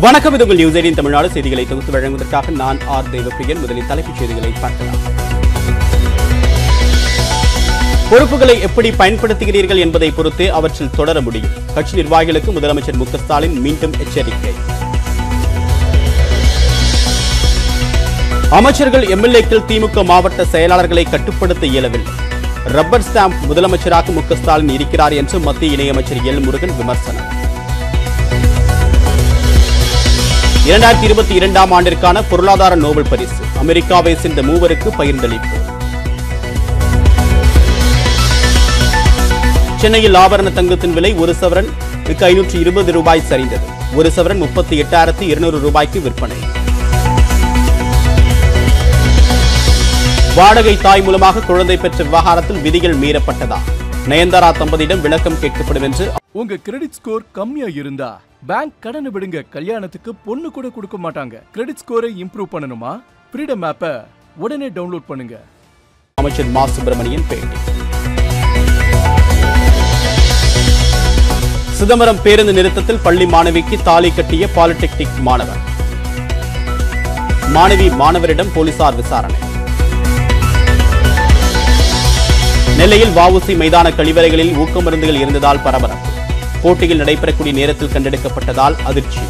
வணக்கம் இது உங்கள் நியூஸ் எயிட்டின் தமிழ்நாடு செய்திகளை தொகுத்து வழங்குவதற்காக நான் ஆர் தேவப்பிரியன் முதலில் தலைப்புச் செய்திகளை பார்க்கலாம் பொறுப்புகளை எப்படி பயன்படுத்துகிறீர்கள் என்பதை பொறுத்தே அவற்றில் தொடர முடியும் கட்சி நிர்வாகிகளுக்கு முதலமைச்சர் மு க ஸ்டாலின் மீண்டும் எச்சரிக்கை அமைச்சர்கள் எம்எல்ஏக்கள் திமுக மாவட்ட செயலாளர்களை கட்டுப்படுத்த இயலவில்லை ரப்பர் ஸ்டாம்ப் முதலமைச்சராக மு க ஸ்டாலின் இருக்கிறார் என்று மத்திய இணையமைச்சர் எல் முருகன் விமர்சனம் இரண்டாயிரத்தி இருபத்தி இரண்டாம் ஆண்டிற்கான பொருளாதார நோபல் பரிசு அமெரிக்காவை சேர்ந்த மூவருக்கு பகிர்ந்தளிப்பு சென்னையில் ஆபரண தங்கத்தின் விலை ஒரு சவரன் ஐநூற்று இருபது ரூபாய் சரிந்தது ஒரு சவரன் முப்பத்தி எட்டாயிரத்தி இருநூறு ரூபாய்க்கு விற்பனை வாடகை தாய் மூலமாக குழந்தை பெற்ற விவகாரத்தில் விதிகள் மீறப்பட்டதா நயன்தாரா தம்பதியிடம் விளக்கம் கேட்கப்படும் என்று உங்க கிரெடிட் ஸ்கோர் கம்மியா இருந்தா பேங்க் கடனை விடுங்க கல்யாணத்துக்கு பொண்ணு கூட கொடுக்க மாட்டாங்க கிரெடிட் ஸ்கோரை இம்ப்ரூவ் பண்ணணுமா ஃப்ரீடம் ஆப்பை உடனே டவுன்லோட் பண்ணுங்க அமைச்சர் மா சுப்பிரமணியன் பேட்டி சிதம்பரம் பேருந்து நிறுத்தத்தில் பள்ளி மாணவிக்கு தாலி கட்டிய பாலிடெக்னிக் மாணவர் மாணவி மாணவரிடம் போலீசார் விசாரணை நெல்லையில் வஉசி மைதான கழிவறைகளில் ஊக்க மருந்துகள் இருந்ததால் பரபரப்பு போட்டியில் நடைபெறக்கூடிய நேரத்தில் கண்டெடுக்கப்பட்டதால் அதிர்ச்சி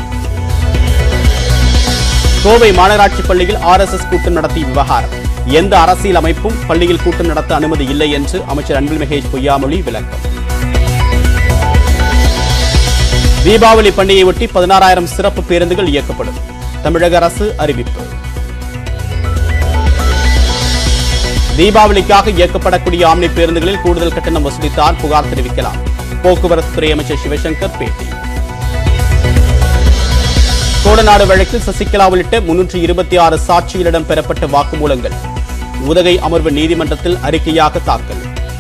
கோவை மாநகராட்சி பள்ளியில் ஆர்எஸ்எஸ் கூட்டம் நடத்திய விவகாரம் எந்த அரசியல் அமைப்பும் பள்ளியில் கூட்டம் நடத்த அனுமதி இல்லை என்று அமைச்சர் அன்பில் மகேஷ் பொய்யாமொழி விளக்கம் தீபாவளி பண்டிகையை ஒட்டி பதினாறாயிரம் சிறப்பு பேருந்துகள் இயக்கப்படும் தமிழக அரசு அறிவிப்பு தீபாவளிக்காக இயக்கப்படக்கூடிய ஆம்னி பேருந்துகளில் கூடுதல் கட்டணம் வசூலித்தால் புகார் தெரிவிக்கலாம் போக்குவரத்து துறை அமைச்சர் சிவசங்கர் பேட்டி கோடநாடு வழக்கில் சசிகலா உள்ளிட்ட முன்னூற்று இருபத்தி ஆறு சாட்சிகளிடம் பெறப்பட்ட வாக்குமூலங்கள் உதகை அமர்வு நீதிமன்றத்தில் அறிக்கையாக தாக்கல்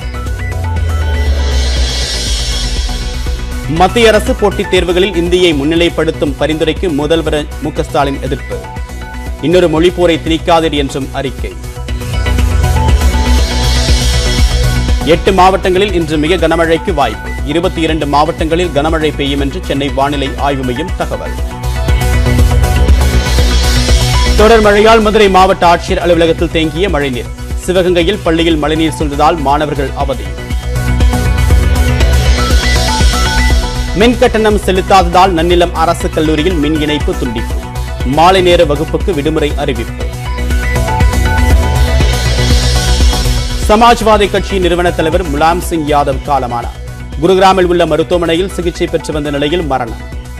மத்திய அரசு போட்டித் தேர்வுகளில் இந்தியை முன்னிலைப்படுத்தும் பரிந்துரைக்கு முதல்வர் மு க ஸ்டாலின் எதிர்ப்பு இன்னொரு மொழிப்போரை திணிக்காதீர் என்றும் அறிக்கை எட்டு மாவட்டங்களில் இன்று மிக கனமழைக்கு வாய்ப்பு இருபத்தி இரண்டு மாவட்டங்களில் கனமழை பெய்யும் என்று சென்னை வானிலை ஆய்வு மையம் தகவல் தொடர் மழையால் மதுரை மாவட்ட ஆட்சியர் அலுவலகத்தில் தேங்கிய மழைநீர் சிவகங்கையில் பள்ளியில் மழைநீர் சூழ்ந்ததால் மாணவர்கள் அவதி மின் கட்டணம் செலுத்தாததால் நன்னிலம் அரசு கல்லூரியில் மின் இணைப்பு துண்டிப்பு மாலை நேர வகுப்புக்கு விடுமுறை அறிவிப்பு சமாஜ்வாதி கட்சி நிறுவன தலைவர் முலாம் சிங் யாதவ் காலமானார் குருகிராமில் உள்ள மருத்துவமனையில் சிகிச்சை பெற்று வந்த நிலையில் மரணம்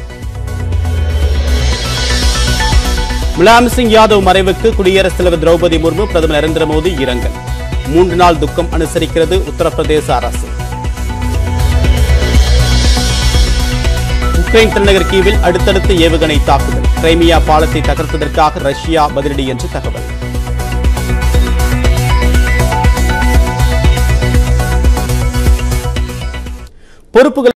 முலாம் சிங் யாதவ் மறைவுக்கு குடியரசுத் தலைவர் திரௌபதி முர்மு பிரதமர் நரேந்திர மோடி இரங்கல் மூன்று நாள் துக்கம் அனுசரிக்கிறது உத்தரப்பிரதேச அரசு உக்ரைன் தலைநகர் கீவில் அடுத்தடுத்து ஏவுகணை தாக்குதல் கிரைமியா பாலத்தை தகர்த்ததற்காக ரஷ்யா பதிலடி என்று தகவல் பொறுப்புகள்